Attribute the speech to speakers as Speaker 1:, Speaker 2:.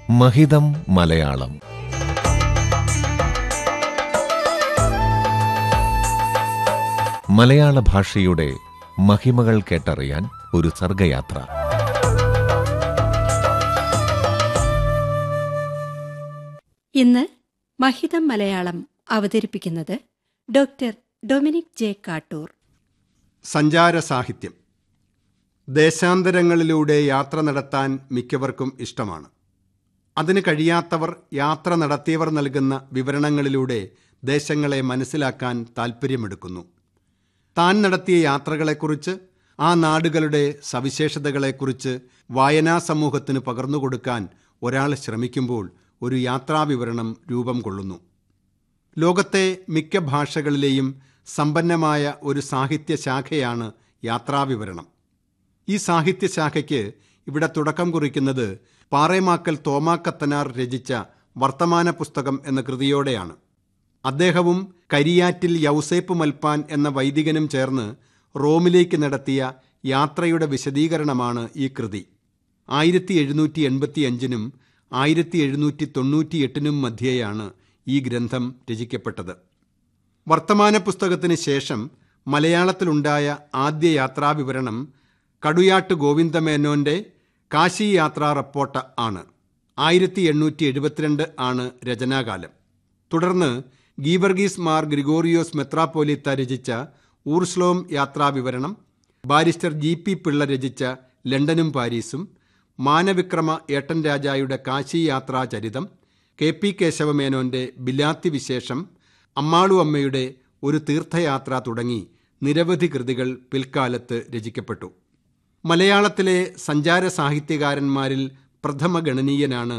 Speaker 1: മഹിതം മലയാളം മലയാള ഭാഷയുടെ മഹിമകൾ കേട്ടറിയാൻ ഒരു സർഗയാത്ര
Speaker 2: ഇന്ന് മഹിതം മലയാളം അവതരിപ്പിക്കുന്നത് ഡോക്ടർ ഡൊമിനിക് ജെ കാട്ടൂർ
Speaker 3: സഞ്ചാര സാഹിത്യം ദേശാന്തരങ്ങളിലൂടെ യാത്ര നടത്താൻ മിക്കവർക്കും ഇഷ്ടമാണ് അതിന് കഴിയാത്തവർ യാത്ര നടത്തിയവർ നൽകുന്ന വിവരണങ്ങളിലൂടെ ദേശങ്ങളെ മനസ്സിലാക്കാൻ താൽപ്പര്യമെടുക്കുന്നു താൻ നടത്തിയ യാത്രകളെക്കുറിച്ച് ആ നാടുകളുടെ സവിശേഷതകളെക്കുറിച്ച് വായനാ സമൂഹത്തിന് പകർന്നുകൊടുക്കാൻ ഒരാൾ ശ്രമിക്കുമ്പോൾ ഒരു യാത്രാവിവരണം രൂപം കൊള്ളുന്നു ലോകത്തെ മിക്ക ഭാഷകളിലെയും സമ്പന്നമായ ഒരു സാഹിത്യ ശാഖയാണ് യാത്രാവിവരണം ഈ സാഹിത്യ ശാഖയ്ക്ക് ഇവിടെ തുടക്കം കുറിക്കുന്നത് പാറേമാക്കൽ തോമാക്കത്തനാർ രചിച്ച വർത്തമാന പുസ്തകം എന്ന കൃതിയോടെയാണ് അദ്ദേഹവും കരിയാറ്റിൽ യൗസേപ്പ് മൽപ്പാൻ എന്ന വൈദികനും ചേർന്ന് റോമിലേക്ക് നടത്തിയ യാത്രയുടെ വിശദീകരണമാണ് ഈ കൃതി ആയിരത്തി എഴുന്നൂറ്റി എൺപത്തി അഞ്ചിനും ആയിരത്തി എഴുന്നൂറ്റി തൊണ്ണൂറ്റിയെട്ടിനും മധ്യേയാണ് ഈ ഗ്രന്ഥം രചിക്കപ്പെട്ടത് വർത്തമാന പുസ്തകത്തിന് ശേഷം മലയാളത്തിലുണ്ടായ ആദ്യ യാത്രാവിവരണം കടുയാട്ട് ഗോവിന്ദമേനോന്റെ കാശി യാത്രാ റിപ്പോർട്ട് ആണ് ആയിരത്തി എണ്ണൂറ്റി എഴുപത്തിരണ്ട് ആണ് രചനാകാലം തുടർന്ന് ഗീവർഗീസ് മാർ ഗ്രിഗോറിയോസ് മെത്രാപ്പോലിത്ത രചിച്ച ഊർസ്ലോം യാത്രാവിവരണം ബാരിസ്റ്റർ ജി പി പിള്ള രചിച്ച ലണ്ടനും പാരീസും മാനവിക്രമ ഏട്ടൻ രാജായുടെ കാശി യാത്രാ ചരിതം കെ പി കേശവമേനോന്റെ ബിലാത്തി വിശേഷം അമ്മാളു അമ്മയുടെ ഒരു തീർത്ഥയാത്ര തുടങ്ങി നിരവധി കൃതികൾ പിൽക്കാലത്ത് രചിക്കപ്പെട്ടു മലയാളത്തിലെ സഞ്ചാര സാഹിത്യകാരന്മാരിൽ പ്രഥമ ഗണനീയനാണ്